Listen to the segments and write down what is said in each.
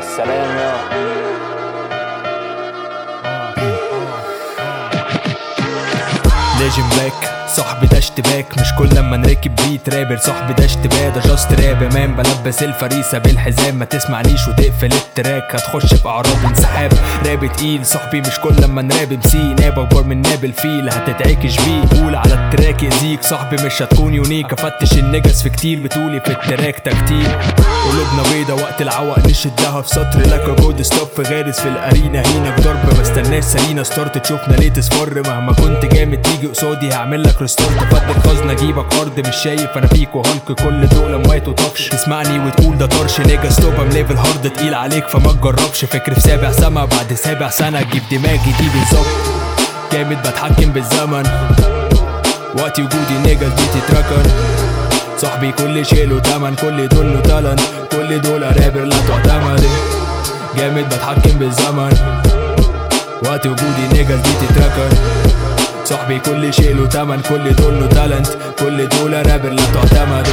السلام يا ليجن باك صاحبي ده اشتباك مش كل لما نركب بيت رابر صاحبي ده اشتباه ده جاست راب مان بلبس الفريسة بالحزام ما تسمعنيش وتقفل التراك هتخش في اعراض انسحاب راب تقيل صاحبي مش كل لما نراب مسي ناب اكبر من ناب الفيل هتتعكش بيه قول على التراك يأذيك صاحبي مش هتكون يونيك افتش النجس في كتير بتقولي في التراك تكتيل قلوبنا بيضة وقت العوق نشدها في سطر لك جود ستوب غارس في الارينا هينك ضرب ما استناش سالينا ستارت تشوفنا ليه تصفر مهما كنت جامد تيجي قصادي هعمل لك ريستارت فضل خزنة اجيبك ارض مش شايف انا فيك وهلك كل دول اموات وطفش تسمعني وتقول ده طرش نيجا ستوب ام ليفل هارد تقيل عليك فما تجربش فكر في سابع سما بعد سابع سنة تجيب دماغي دي بالظبط جامد بتحكم بالزمن وقت وجودي نيجا دي تتركن صاحبي كل شيء له تمن كل دول له تالنت كل دول رابر لا تعتمد جامد بتحكم بالزمن وقت وجودي نيجا دي تتركن صاحبي كل شيء له تمن كل دول له تالنت كل دول رابر لا تعتمد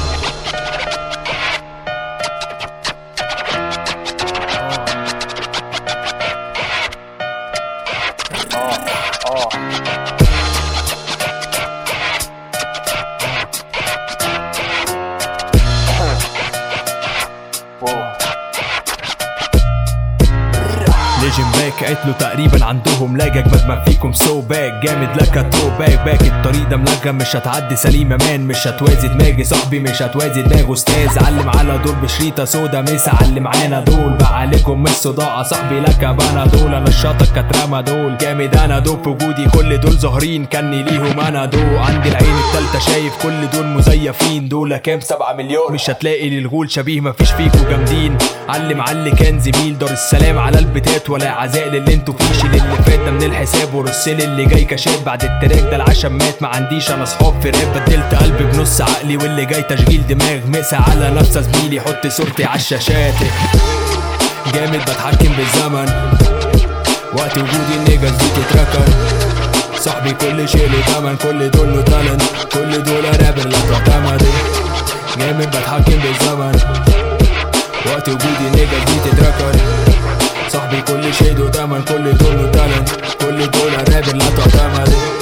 ليجن باك قالت له تقريبا عندهم لاج اجمد ما فيكم سو باك جامد لك تو باك باك الطريق ده ملغم مش هتعدي سليم امان مش هتوازي دماغي صاحبي مش هتوازي دماغ استاذ علم على دول بشريطه سودا مسا علي معانا دول بقى عليكم مش صداع صاحبي لك بانا دول انا الشاطر كترمى دول جامد انا دول في وجودي كل دول ظاهرين كاني ليهم انا دول عندي العين التالتة شايف كل دول مزيفين دول كام سبعة مليون مش هتلاقي للغول شبيه مفيش فيكوا جامدين علم علي كان زميل دار السلام على البتات ولا عزاء للي انتوا فيه شيل اللي فات ده من الحساب ورسل اللي جاي كشاب بعد التراك ده العشم مات ما عنديش انا صحاب في راب بدلت قلبي بنص عقلي واللي جاي تشغيل دماغ مسا على نفسه زميلي حط صورتي على الشاشات جامد بتحكم بالزمن وقت وجودي النيجاز دي تتركن صاحبي كل شيء له تمن كل دول له تالنت كل دول رابر لا تعتمد جامد بتحكم بالزمن وقت وجودي النيجاز دي تتركن صاحبي كل شيء له تمن كل دول له تالنت كل دول رابر لا تعتمد